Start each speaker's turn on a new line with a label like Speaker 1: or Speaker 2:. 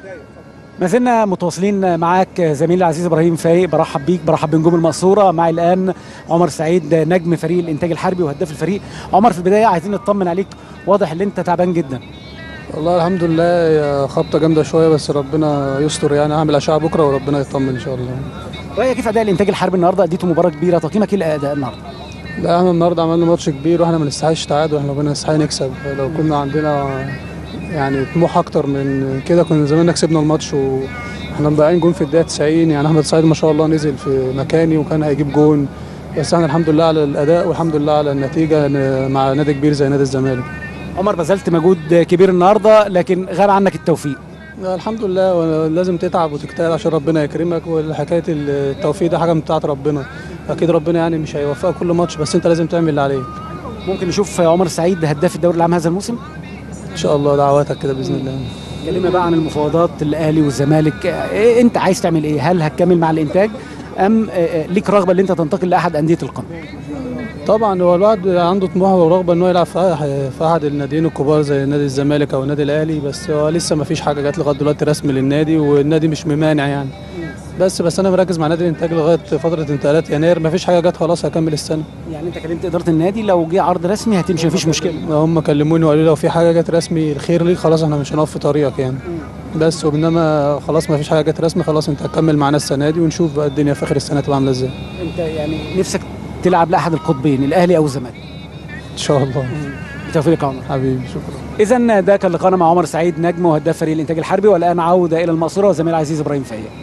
Speaker 1: ما زلنا متواصلين معاك زميلي العزيز ابراهيم فايق برحب بيك برحب بنجوم المقصوره معي الان عمر سعيد نجم فريق الانتاج الحربي وهداف الفريق عمر في البدايه عايزين نطمن عليك واضح ان انت تعبان جدا
Speaker 2: والله الحمد لله يا خبطه جامده شويه بس ربنا يستر يعني هعمل اشعه بكره وربنا يطمن ان شاء الله
Speaker 1: رايك كيف اداء الانتاج الحربي النهارده اديته مباراه كبيره تقييمك ايه لاداء النهارده
Speaker 2: لا احنا النهارده عملنا ماتش كبير واحنا ما نستحقش تعادل احنا كنا نستحق نكسب لو كنا عندنا يعني طموح اكتر من كده كنا زماننا كسبنا الماتش واحنا مضيعين جون في الدقيقه 90 يعني احمد سعيد ما شاء الله نزل في مكاني وكان هيجيب جون بس احنا الحمد لله على الاداء والحمد لله على النتيجه مع نادي كبير زي نادي الزمالك
Speaker 1: عمر بذلت مجهود كبير النهارده لكن غاب عنك التوفيق
Speaker 2: الحمد لله لازم تتعب وتجتهد عشان ربنا يكرمك والحكايه التوفيق ده حاجه بتاعت ربنا اكيد ربنا يعني مش هيوفقك كل ماتش بس انت لازم تعمل اللي عليك
Speaker 1: ممكن نشوف عمر سعيد هداف الدوري العام هذا الموسم
Speaker 2: ان شاء الله دعواتك كده باذن الله
Speaker 1: كلمنا بقى عن المفاوضات الاهلي والزمالك إيه انت عايز تعمل ايه هل هتكمل مع الانتاج ام ليك رغبه ان انت تنتقل لاحد انديه القمه
Speaker 2: طبعا هو الواحد عنده طموح ورغبه ان هو يلعب في احد الناديين الكبار زي نادي الزمالك او النادي الاهلي بس هو لسه ما فيش حاجه جات لغايه دلوقتي رسمي للنادي والنادي مش ممانع يعني بس بس انا مركز مع نادي الانتاج لغايه فتره انتقالات يناير ما فيش حاجه جت خلاص هكمل السنه
Speaker 1: يعني انت كلمت اداره النادي لو جه عرض رسمي هتمشي مفيش مشكله
Speaker 2: هم كلموني وقالوا لي لو في حاجه جت رسمي الخير ليك خلاص احنا مش هنقف في طريقك يعني بس وبينما خلاص ما فيش حاجه جت رسمي خلاص انت هتكمل معانا السنه دي ونشوف بقى الدنيا في اخر السنه تبقى عامله ازاي
Speaker 1: انت يعني نفسك تلعب لاحد القطبين الاهلي او الزمالك
Speaker 2: ان شاء الله
Speaker 1: بالتوفيق يا عمر
Speaker 2: حبيبي شكرا
Speaker 1: اذا ده كان لقاءنا مع عمر سعيد نجم وهداف فريق الانتاج الحربي والان عوده الى المقصوره وزميل عزيز ابراهيم فايق